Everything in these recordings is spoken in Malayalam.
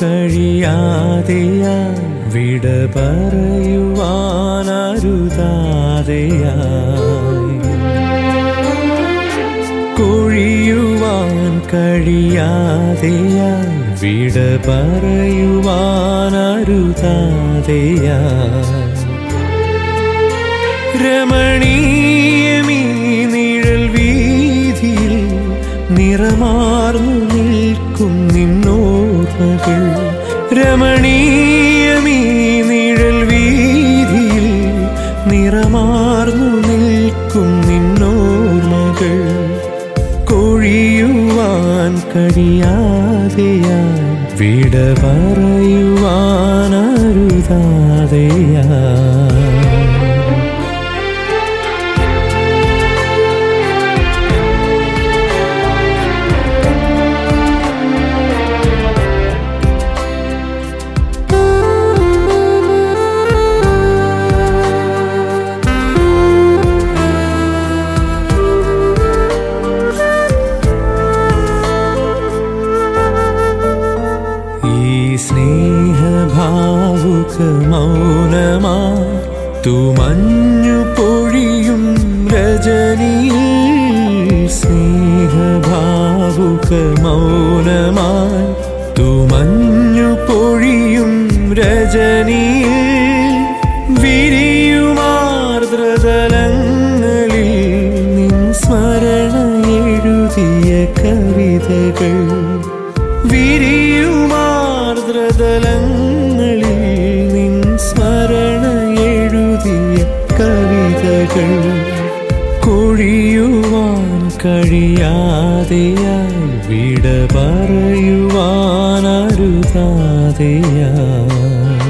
കഴിയാതെയാ വിട പറയുവാനരുതാതെയായി കൊഴിയുവാൻ കഴിയാതെയാ വിട പറയുവാനരുതാതെയായി രമണീയമീ നിഴൽ വീതിയിൽ നിറമാർന്നു നിൽക്കും നിന്നോർമ്മകൾ രമണീയമീ നിഴൽ വീതിയിൽ നിറമാർന്നു നിൽക്കും നിന്നോർമ്മകൾ കൊഴിയുവാൻ കഴിയാതെയാ വിട പറയുവാനരുതാതെയാ ഈ സ്നേഹഭാവുക മൗനമാ തുമഞ്ഞു പൊഴിയും രജനിയിൽ സ്നേഹഭാവുക മൗനമായി തുമഞ്ഞു പൊഴിയും രജനിയിൽ വിരിയുമാർദ്രതലങ്ങളിൽ നിൻ സ്മരണ എഴുതിയ കവിതകൾ വിരിയുമാർദ്രതലങ്ങളിൽ നിൻ സ്മരണ എഴുതിയ കവിതകൾ കൊഴിയുവാൻ കഴിയാതെയായി വിട പറയുവാനരുതാതെയായി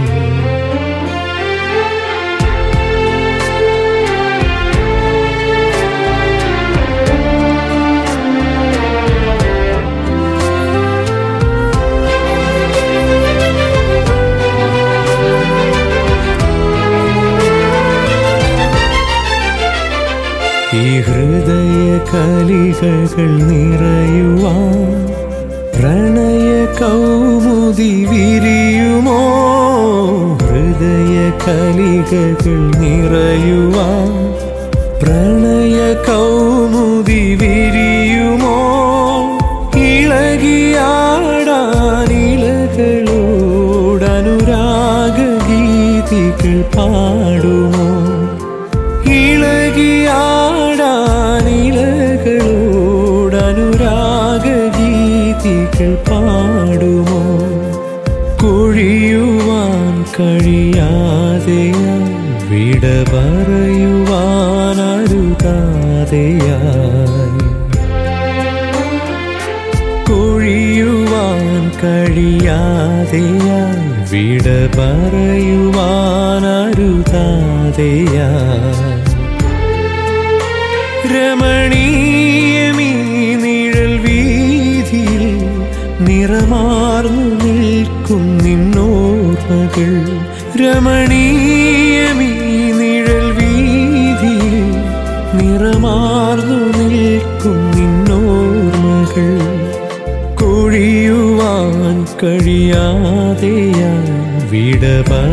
ഈ ഹൃദയ കലികകൾ നിറയുവാൻ പ്രണയ കൗമുദി വിരിയുമോ ഹൃദയ കലികകൾ നിറയുവാൻ പ്രണയ കൗമുദി വിരിയുമോ ഇളകിയാടാൻ ഇളകളോടനുരാഗ ഗീതികൾ പാടുമോ ഇളകിയാടാനിലകളോടനുരാഗ ഗീതികൾ പാടുമോ കൊഴിയുവാൻ കഴിയാതെയാ വിട പറയുവാനരുതാതെയായി കൊഴിയുവാൻ കഴിയാതെയാ വിട പറയുവാനരുതാതെയായി രമണീയമീ നിഴൽ വീതിയിൽ നിറമാർന്നു നിൽക്കും നിന്നോർമ്മകൾ രമണീയമീ നിഴൽ വീതിയിൽ നിറമാർന്നു നിൽക്കും നിന്നോർമ്മകൾ കൊഴിയുവാൻ കഴിയാതെയാ വിട പറ